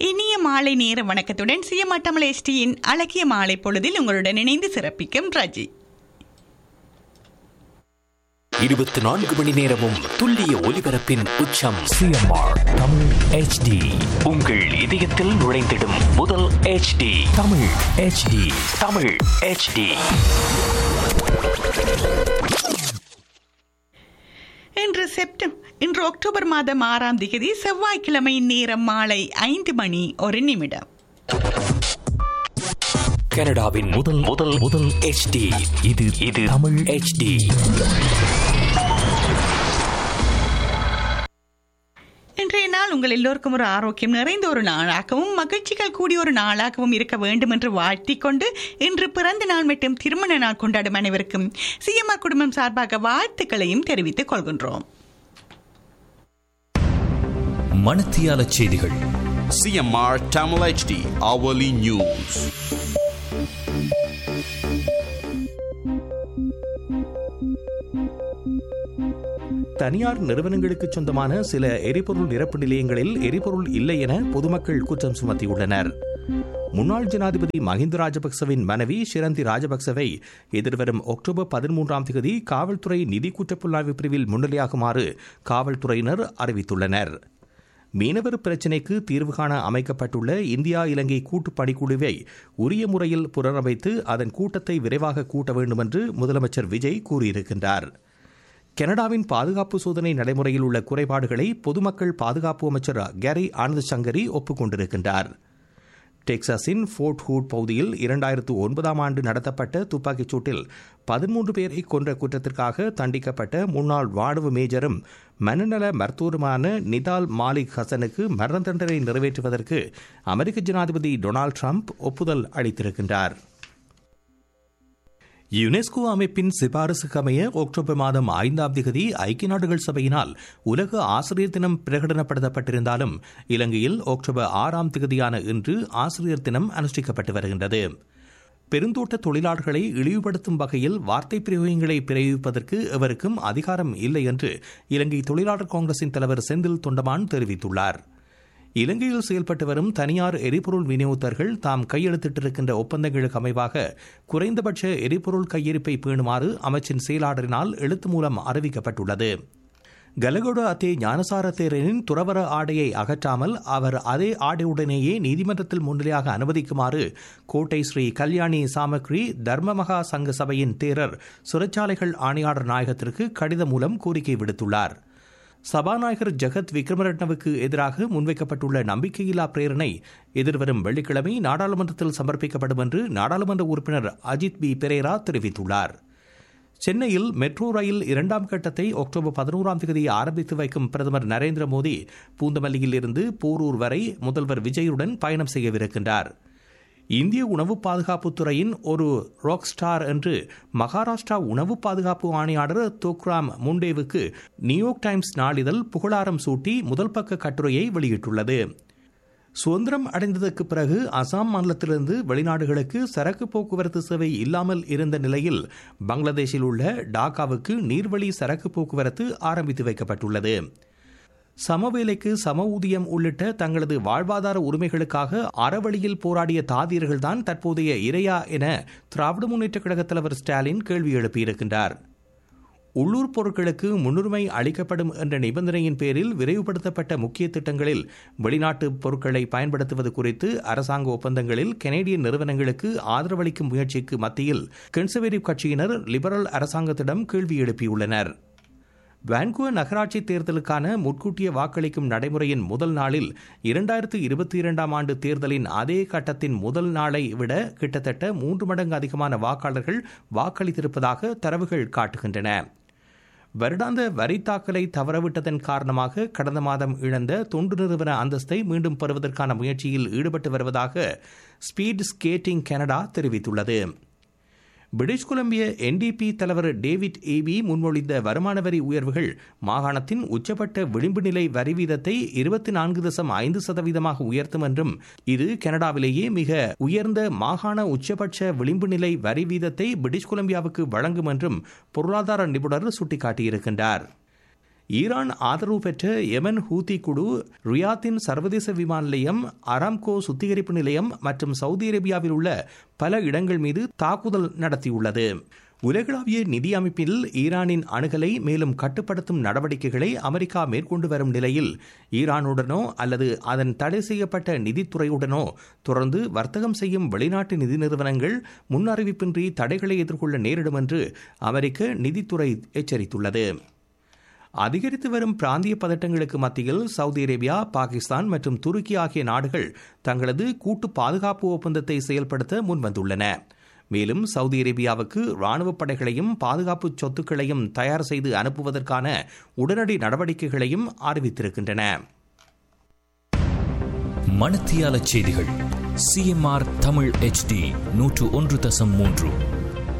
இனிய மாலை நேர வணக்கத்துடன் சியமட்டமல் எஸ்டியின் அழகிய மாலை பொழுதில் உங்களுடன் இணைந்து சிறப்பிக்கும் ரஜி இருபத்தி நான்கு மணி நேரமும் துல்லிய ஒலிபரப்பின் உச்சம் சிஎம்ஆர் தமிழ் ஹெச்டி உங்கள் இதயத்தில் நுழைந்திடும் முதல் HD Tamil HD Tamil HD இன்று செப்டம் இன்று அக்டோபர் மாதம் ஆறாம் திகதி செவ்வாய்க்கிழமை நேரம் மாலை ஐந்து மணி ஒரு நிமிடம் கனடாவின் முதல் முதல் முதல் HD இது இது தமிழ் HD இன்றைய நாள் உங்கள் எல்லோருக்கும் ஒரு ஆரோக்கியம் நிறைந்த ஒரு நாளாகவும் மகிழ்ச்சிகள் கூடிய ஒரு நாளாகவும் இருக்க வேண்டும் என்று வாழ்த்திக் கொண்டு இன்று பிறந்த நாள் மற்றும் திருமண நாள் கொண்டாடும் அனைவருக்கும் சிஎம்ஆர் குடும்பம் சார்பாக வாழ்த்துக்களையும் தெரிவித்துக் கொள்கின்றோம் மணத்தியால செய்திகள் CMR Tamil HD Hourly News. தனியார் நிறுவனங்களுக்கு சொந்தமான சில எரிபொருள் நிரப்பு நிலையங்களில் எரிபொருள் இல்லை என பொதுமக்கள் குற்றம் சுமத்தியுள்ளனர் முன்னாள் ஜனாதிபதி மஹிந்த ராஜபக்சவின் மனைவி ஷிரந்தி ராஜபக்சவை எதிர்வரும் அக்டோபர் பதிமூன்றாம் தேதி காவல்துறை நிதி குற்றப்புலனாய்வு பிரிவில் முன்னிலையாகுமாறு காவல்துறையினர் அறிவித்துள்ளனர் மீனவர் பிரச்சினைக்கு தீர்வு காண அமைக்கப்பட்டுள்ள இந்தியா இலங்கை கூட்டு பணிக்குழுவை உரிய முறையில் புனரமைத்து அதன் கூட்டத்தை விரைவாக கூட்ட வேண்டும் என்று முதலமைச்சர் விஜய் கூறியிருக்கின்றார் கனடாவின் பாதுகாப்பு சோதனை நடைமுறையில் உள்ள குறைபாடுகளை பொதுமக்கள் பாதுகாப்பு அமைச்சர் கேரி ஆனந்த் சங்கரி ஒப்புக்கொண்டிருக்கின்றார் டெக்சாஸின் ஃபோர்ட் ஹூட் பகுதியில் இரண்டாயிரத்து ஒன்பதாம் ஆண்டு நடத்தப்பட்ட துப்பாக்கிச் சூட்டில் பதிமூன்று பேரை கொன்ற குற்றத்திற்காக தண்டிக்கப்பட்ட முன்னாள் ராணுவ மேஜரும் மனநல மருத்துவருமான நிதால் மாலிக் ஹசனுக்கு மரண தண்டனை நிறைவேற்றுவதற்கு அமெரிக்க ஜனாதிபதி டொனால்டு ட்ரம்ப் ஒப்புதல் அளித்திருக்கின்றார் யுனெஸ்கோ அமைப்பின் சிபாரிசுக்கு அமைய அக்டோபர் மாதம் ஐந்தாம் திகதி ஐக்கிய நாடுகள் சபையினால் உலக ஆசிரியர் தினம் பிரகடனப்படுத்தப்பட்டிருந்தாலும் இலங்கையில் அக்டோபர் ஆறாம் திகதியான இன்று ஆசிரியர் தினம் அனுஷ்டிக்கப்பட்டு வருகின்றது பெருந்தோட்ட தொழிலாளர்களை இழிவுபடுத்தும் வகையில் வார்த்தை பிரயோகங்களை பிரயோகிப்பதற்கு எவருக்கும் அதிகாரம் இல்லை என்று இலங்கை தொழிலாளர் காங்கிரசின் தலைவர் செந்தில் தொண்டமான் தெரிவித்துள்ளார் இலங்கையில் செயல்பட்டு வரும் தனியார் எரிபொருள் விநியோகத்தர்கள் தாம் கையெழுத்திட்டிருக்கின்ற ஒப்பந்தங்களுக்கு அமைவாக குறைந்தபட்ச எரிபொருள் கையிருப்பை பேணுமாறு அமைச்சின் செயலாளரினால் எழுத்து மூலம் அறிவிக்கப்பட்டுள்ளது கலகொட அத்தே ஞானசார தேரரின் துறவர ஆடையை அகற்றாமல் அவர் அதே ஆடையுடனேயே நீதிமன்றத்தில் முன்னிலையாக அனுமதிக்குமாறு கோட்டை ஸ்ரீ கல்யாணி சாமக்ரி தர்மமகா சங்க சபையின் தேரர் சிறைச்சாலைகள் ஆணையாளர் நாயகத்திற்கு கடிதம் மூலம் கோரிக்கை விடுத்துள்ளார் சபாநாயகர் ஜெகத் விக்ரமரட்னவுக்கு எதிராக முன்வைக்கப்பட்டுள்ள நம்பிக்கையில்லா பிரேரணை எதிர்வரும் வெள்ளிக்கிழமை நாடாளுமன்றத்தில் சமர்ப்பிக்கப்படும் என்று நாடாளுமன்ற உறுப்பினர் அஜித் பி பெரேரா தெரிவித்துள்ளார் சென்னையில் மெட்ரோ ரயில் இரண்டாம் கட்டத்தை அக்டோபர் பதினோராம் தேதி ஆரம்பித்து வைக்கும் பிரதமர் நரேந்திர மோடி பூந்தமல்லியில் இருந்து போரூர் வரை முதல்வர் விஜயுடன் பயணம் செய்யவிருக்கின்றார் இந்திய உணவு பாதுகாப்புத் துறையின் ஒரு ராக் ஸ்டார் என்று மகாராஷ்டிரா உணவு பாதுகாப்பு ஆணையாளர் தோக்ராம் முண்டேவுக்கு நியூயார்க் டைம்ஸ் நாளிதழ் புகழாரம் சூட்டி முதல் பக்க கட்டுரையை வெளியிட்டுள்ளது சுதந்திரம் அடைந்ததற்கு பிறகு அசாம் மாநிலத்திலிருந்து வெளிநாடுகளுக்கு சரக்கு போக்குவரத்து சேவை இல்லாமல் இருந்த நிலையில் பங்களாதேஷில் உள்ள டாக்காவுக்கு நீர்வழி சரக்கு போக்குவரத்து ஆரம்பித்து வைக்கப்பட்டுள்ளது சமவேலைக்கு சம ஊதியம் உள்ளிட்ட தங்களது வாழ்வாதார உரிமைகளுக்காக அறவழியில் போராடிய தாதியர்கள்தான் தற்போதைய இரையா என திராவிட முன்னேற்ற கழக தலைவர் ஸ்டாலின் கேள்வி எழுப்பியிருக்கின்றார் உள்ளூர் பொருட்களுக்கு முன்னுரிமை அளிக்கப்படும் என்ற நிபந்தனையின் பேரில் விரைவுபடுத்தப்பட்ட முக்கிய திட்டங்களில் வெளிநாட்டு பொருட்களை பயன்படுத்துவது குறித்து அரசாங்க ஒப்பந்தங்களில் கனேடிய நிறுவனங்களுக்கு ஆதரவளிக்கும் முயற்சிக்கு மத்தியில் கன்சர்வேட்டிவ் கட்சியினர் லிபரல் அரசாங்கத்திடம் கேள்வி எழுப்பியுள்ளனர் வான்கூவர் நகராட்சி தேர்தலுக்கான முன்கூட்டிய வாக்களிக்கும் நடைமுறையின் முதல் நாளில் இரண்டாயிரத்து இருபத்தி இரண்டாம் ஆண்டு தேர்தலின் அதே கட்டத்தின் முதல் நாளை விட கிட்டத்தட்ட மூன்று மடங்கு அதிகமான வாக்காளர்கள் வாக்களித்திருப்பதாக தரவுகள் காட்டுகின்றன வருடாந்த வரி தாக்கலை தவறவிட்டதன் காரணமாக கடந்த மாதம் இழந்த தொண்டு நிறுவன அந்தஸ்தை மீண்டும் பெறுவதற்கான முயற்சியில் ஈடுபட்டு வருவதாக ஸ்பீட் ஸ்கேட்டிங் கனடா தெரிவித்துள்ளது பிரிட்டிஷ் கொலம்பிய என்டிபி தலைவர் டேவிட் ஏபி முன்மொழிந்த வருமான வரி உயர்வுகள் மாகாணத்தின் உச்சப்பட்ட விளிம்பு நிலை வரி வீதத்தை இருபத்தி நான்கு தசம் ஐந்து சதவீதமாக உயர்த்தும் என்றும் இது கனடாவிலேயே மிக உயர்ந்த மாகாண உச்சபட்ச விளிம்பு நிலை வரி வீதத்தை பிரிட்டிஷ் கொலம்பியாவுக்கு வழங்கும் என்றும் பொருளாதார நிபுணர் சுட்டிக்காட்டியிருக்கின்றார் ஈரான் ஆதரவு பெற்ற எமன் ஹூதி குழு ரியாத்தின் சர்வதேச விமான நிலையம் அராம்கோ சுத்திகரிப்பு நிலையம் மற்றும் சவுதி அரேபியாவில் உள்ள பல இடங்கள் மீது தாக்குதல் நடத்தியுள்ளது உலகளாவிய நிதி அமைப்பில் ஈரானின் அணுகலை மேலும் கட்டுப்படுத்தும் நடவடிக்கைகளை அமெரிக்கா மேற்கொண்டு வரும் நிலையில் ஈரானுடனோ அல்லது அதன் தடை செய்யப்பட்ட நிதித்துறையுடனோ தொடர்ந்து வர்த்தகம் செய்யும் வெளிநாட்டு நிதி நிறுவனங்கள் முன் அறிவிப்பின்றி தடைகளை எதிர்கொள்ள நேரிடும் என்று அமெரிக்க நிதித்துறை எச்சரித்துள்ளது அதிகரித்து வரும் பிராந்திய பதட்டங்களுக்கு மத்தியில் சவுதி அரேபியா பாகிஸ்தான் மற்றும் துருக்கி ஆகிய நாடுகள் தங்களது கூட்டு பாதுகாப்பு ஒப்பந்தத்தை செயல்படுத்த முன்வந்துள்ளன மேலும் சவுதி அரேபியாவுக்கு ராணுவ படைகளையும் பாதுகாப்பு சொத்துக்களையும் தயார் செய்து அனுப்புவதற்கான உடனடி நடவடிக்கைகளையும் அறிவித்திருக்கின்றன மணத்தியால செய்திகள் சிஎம்ஆர் தமிழ் HD நூற்று ஒன்று தசம் மூன்று